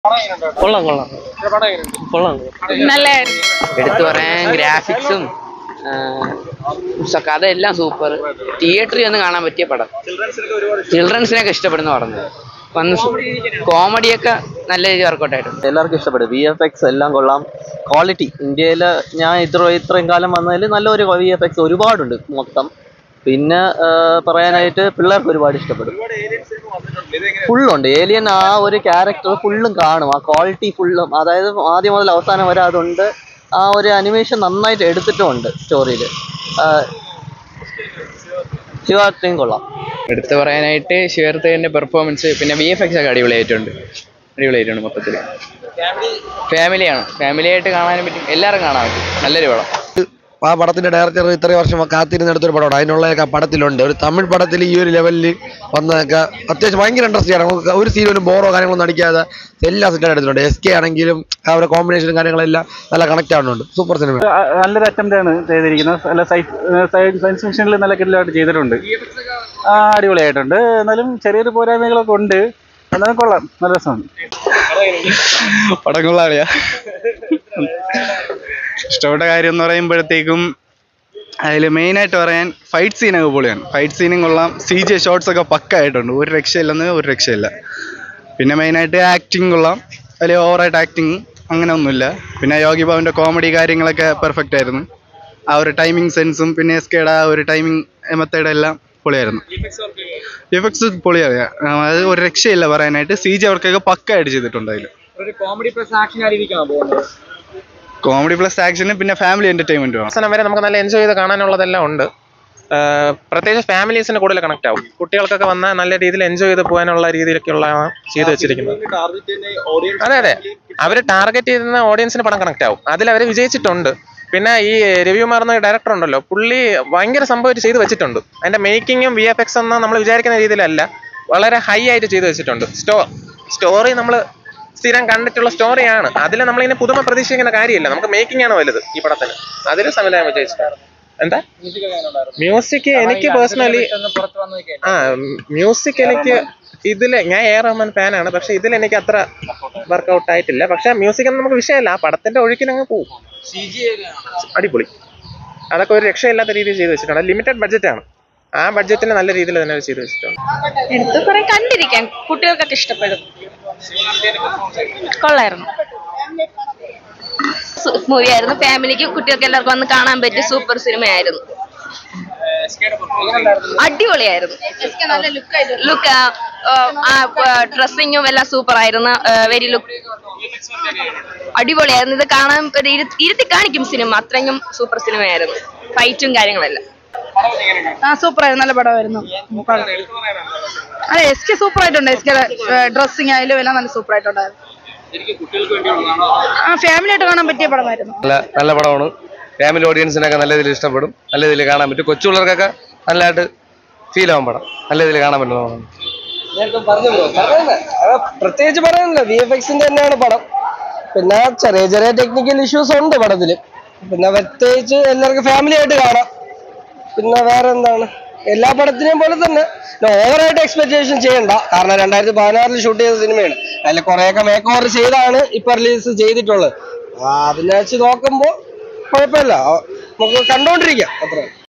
കൊള്ളാം കൊള്ളാം കൊള്ളാം നല്ലായിരുന്നു എടുത്തു പറയാൻ ഗ്രാഫിക്സും കഥ എല്ലാം സൂപ്പർ തിയേറ്ററിൽ ഒന്ന് കാണാൻ പറ്റിയ പടം ചിൽഡ്രൻസിനൊക്കെ ഇഷ്ടപ്പെടുന്ന പടം വന്ന് കോമഡിയൊക്കെ നല്ല രീതിയിൽ വർക്കൗട്ട് ആയിട്ടുണ്ട് എല്ലാവർക്കും ഇഷ്ടപ്പെടും വി എഫ് എക്സ് എല്ലാം കൊള്ളാം ക്വാളിറ്റി ഇന്ത്യയിൽ ഞാൻ ഇത്ര ഇത്രയും കാലം വന്നതിൽ നല്ലൊരു വി എഫ് എക്സ് ഒരുപാടുണ്ട് മൊത്തം പിന്നെ ആ, പറയാനായിട്ട് പിള്ളേർക്ക് ഒരുപാട് ഇഷ്ടപ്പെടും ഫുള്ളുണ്ട് ഏലിയൻ ആ ഒരു ക്യാരക്ടർ ഫുള്ളും കാണും ആ ക്വാളിറ്റി ഫുള്ളും അതായത് ആദ്യം മുതൽ അവസാനം വരെ അതുണ്ട് ആ ഒരു അനിമേഷൻ നന്നായിട്ട് എടുത്തിട്ടുമുണ്ട് സ്റ്റോറിയിൽ ശിവാർത്തയും കൊള്ളാം എടുത്തു പറയാനായിട്ട് ശിവർത്തേൻ്റെ പെർഫോമൻസ് പിന്നെ വി എഫ് എക്സ് ഒക്കെ അടിപൊളിയായിട്ടുണ്ട് അടിപൊളിയായിട്ടുണ്ട് മൊത്തത്തിൽ ഫാമിലിയാണ് ഫാമിലി ആയിട്ട് കാണാനും പറ്റും എല്ലാവരും കാണാൻ പറ്റും നല്ലൊരു പടം ആ പടത്തിന്റെ ഡയറക്ടർ ഇത്രയും വർഷം കാത്തിരുന്നെടുത്തൊരു പടമാണ് അതിനുള്ളതൊക്കെ ആ പടത്തിലുണ്ട് ഒരു തമിഴ് പടത്തിൽ ഈ ഒരു ലെവലിൽ വന്നതൊക്കെ അത്യാവശ്യം ഭയങ്കര ഇൻട്രസ്റ്റ് ആണ് നമുക്ക് ഒരു സീനിലും ബോറോ കാര്യങ്ങളൊന്നും അടിക്കാതെ എല്ലാ സെറ്റായിട്ട് എടുത്തിട്ടുണ്ട് എസ് കെ ആണെങ്കിലും അവരുടെ കോമ്പിനേഷനും കാര്യങ്ങളെല്ലാം നല്ല കണക്ട് ആവുന്നുണ്ട് സൂപ്പർ സിനിമ നല്ലൊരു അറ്റംപ്റ്റ് ആണ് ചെയ്തിരിക്കുന്നത് നല്ല സയൻസ് സയൻസ് ഫിക്ഷനിൽ നല്ല കിടലായിട്ട് ചെയ്തിട്ടുണ്ട് ആ അടിപൊളിയായിട്ടുണ്ട് എന്നാലും ചെറിയൊരു പോരായ്മകളൊക്കെ ഉണ്ട് എന്നാലും കൊള്ളാം നല്ല രസമാണ് പടം കൊള്ളാളിയാ ഇഷ്ടപ്പെട്ട കാര്യം എന്ന് പറയുമ്പോഴത്തേക്കും അതിൽ മെയിനായിട്ട് പറയാൻ ഫൈറ്റ് സീനൊക്കെ പൊളിയാണ് ഫൈറ്റ് സീനും കൊള്ളാം സി ജി ഷോട്ട്സ് ഒക്കെ പക്ക ആയിട്ടുണ്ട് ഒരു രക്ഷയില്ലെന്ന് ഒരു രക്ഷയില്ല പിന്നെ മെയിനായിട്ട് ആക്ടിങ് കൊള്ളാം അതിൽ ഓവറായിട്ട് ആക്ടിങ് അങ്ങനെ ഒന്നുമില്ല പിന്നെ യോഗി ബാബുവിൻ്റെ കോമഡി കാര്യങ്ങളൊക്കെ പെർഫെക്റ്റ് ആയിരുന്നു ആ ഒരു ടൈമിംഗ് സെൻസും പിന്നെ എസ് കെയുടെ ആ ഒരു ടൈമിംഗ് മെത്തേഡ് എല്ലാം പൊളിയായിരുന്നു എഫക്ട്സ് പൊളിയാണ് ആ, അത് ഒരു രക്ഷയില്ല പറയാനായിട്ട് സി ജി അവർക്കൊക്കെ പക്കായിട്ട് ചെയ്തിട്ടുണ്ട് അതിൽ കോമഡി പ്ലസ് ആക്ഷന് പിന്നെ ഫാമിലി എന്റർടൈൻമെന്റും അവസാനം വരെ നമുക്ക് നല്ല എൻജോയ് ചെയ്ത് കാണാനുള്ളതെല്ലാം ഉണ്ട് ആഹ് പ്രത്യേകിച്ച് ഫാമിലീസിന് കൂടുതൽ കണക്ട് ആവും കുട്ടികൾക്കൊക്കെ വന്നാൽ നല്ല രീതിയിൽ എൻജോയ് ചെയ്ത് പോകാനുള്ള രീതിയിലൊക്കെയുള്ള ചെയ്ത് വെച്ചിരിക്കുന്നത് അതെ അതെ അവർ ടാർഗറ്റ് ചെയ്യുന്ന ഓഡിയൻസിന് പടം കണക്ട് ആവും അതിൽ അവർ വിജയിച്ചിട്ടുണ്ട് പിന്നെ ഈ രവികുമാർ എന്ന ഡയറക്ടർ ഉണ്ടല്ലോ പുള്ളി ഭയങ്കര സംഭവമായിട്ട് ചെയ്ത് വെച്ചിട്ടുണ്ട് അതിന്റെ മേക്കിങ്ങും വി എഫ് എക്സ് എന്ന നമ്മൾ വിചാരിക്കുന്ന രീതിയിലല്ല വളരെ ഹൈ ആയിട്ട് ചെയ്ത് വെച്ചിട്ടുണ്ട് സ്റ്റോ സ്റ്റോറി നമ്മൾ സ്ഥിരം കണ്ടിട്ടുള്ള സ്റ്റോറിയാണ് അതിൽ നമ്മളിങ്ങനെ പുതുമ പ്രതീക്ഷിക്കുന്ന കാര്യമില്ല നമുക്ക് മേക്കിംഗ് ആണ് വലുത് ഈ പടത്തിന് അതിൽ സംവിധാനം വിജയിച്ചിട്ടാണ് എന്താ മ്യൂസിക് എനിക്ക് പേഴ്സണലി ആ മ്യൂസിക് എനിക്ക് ഇതില് ഞാൻ എ റഹ്മാൻ ഫാനാണ് പക്ഷെ ഇതിൽ എനിക്ക് അത്ര വർക്കൗട്ട് ആയിട്ടില്ല പക്ഷെ മ്യൂസിക് ഒന്നും നമുക്ക് വിഷയമല്ല ആ പടത്തിന്റെ ഒഴുക്കിന് അങ്ങ് പോകും അടിപൊളി അതൊക്കെ ഒരു രക്ഷയില്ലാത്ത രീതിയിൽ ചെയ്ത് വെച്ചിട്ടുണ്ട് ലിമിറ്റഡ് ബഡ്ജറ്റ് ആണ് ആ ബഡ്ജറ്റിന് നല്ല രീതിയിൽ തന്നെ അത് ചെയ്ത് വെച്ചിട്ടുണ്ട് എടുത്ത് കുറെ കണ്ടിരിക്കാൻ കുട്ടികൾക്കൊക്കെ ഇഷ്ടപ്പെടും കൊള്ളായിരുന്നു മൂവി ആയിരുന്നു ഫാമിലിക്ക് കുട്ടികൾക്ക് എല്ലാവർക്കും വന്ന് കാണാൻ പറ്റിയ സൂപ്പർ സിനിമയായിരുന്നു അടിപൊളിയായിരുന്നു ലുക്ക് ഡ്രസ്സിങ്ങും എല്ലാം സൂപ്പർ ആയിരുന്നു വെരി ലുക്ക് അടിപൊളിയായിരുന്നു ഇത് കാണാൻ ഒരു ഇരു- ഇരുത്തി കാണിക്കും സിനിമ അത്രയും സൂപ്പർ സിനിമയായിരുന്നു ഫൈറ്റും കാര്യങ്ങളെല്ലാം ആ സൂപ്പർ ആയിരുന്നു നല്ല പടമായിരുന്നു അതെ എസ് കെ സൂപ്പർ ആയിട്ടുണ്ട് എസ് കെ ഡ്രസ്സിങ് ആയാലും എല്ലാം നല്ല സൂപ്പർ ആയിട്ടുണ്ടായിരുന്നു ആ ഫാമിലി ആയിട്ട് കാണാൻ പറ്റിയ പടമായിരുന്നു നല്ല നല്ല പടമാണ് ഫാമിലി ഓഡിയൻസിനൊക്കെ നല്ല രീതിയിൽ ഇഷ്ടപ്പെടും നല്ല രീതിയിൽ കാണാൻ പറ്റും കൊച്ചു പിള്ളേർക്കൊക്കെ നല്ലതായിട്ട് ഫീൽ ആവും പടം നല്ല രീതിയിൽ കാണാൻ പറ്റുന്ന പടമാണ് പ്രത്യേകിച്ച് പറയാനില്ല വി എഫ് എക്സിന്റെ തന്നെയാണ് പടം പിന്നെ ചെറിയ ചെറിയ ടെക്നിക്കൽ ഇഷ്യൂസ് ഉണ്ട് പടത്തിൽ പിന്നെ പ്രത്യേകിച്ച് എല്ലാവർക്കും ഫാമിലി ആയിട്ട് കാണാം പിന്നെ വേറെ എന്താണ് എല്ലാ പടത്തിനെയും പോലെ തന്നെ ഓവറായിട്ട് എക്സ്പെക്ടേഷൻ ചെയ്യണ്ട കാരണം രണ്ടായിരത്തി പതിനാറിൽ ഷൂട്ട് ചെയ്ത സിനിമയാണ് അതിൽ കുറേയൊക്കെ മേക്ക് ഓവർ ചെയ്താണ് ഇപ്പൊ റിലീസ് ചെയ്തിട്ടുള്ളത് ആ, അതിനെ വെച്ച് നോക്കുമ്പോൾ കുഴപ്പമില്ല ആ, നമുക്ക് കണ്ടോണ്ടിരിക്കാം അത്ര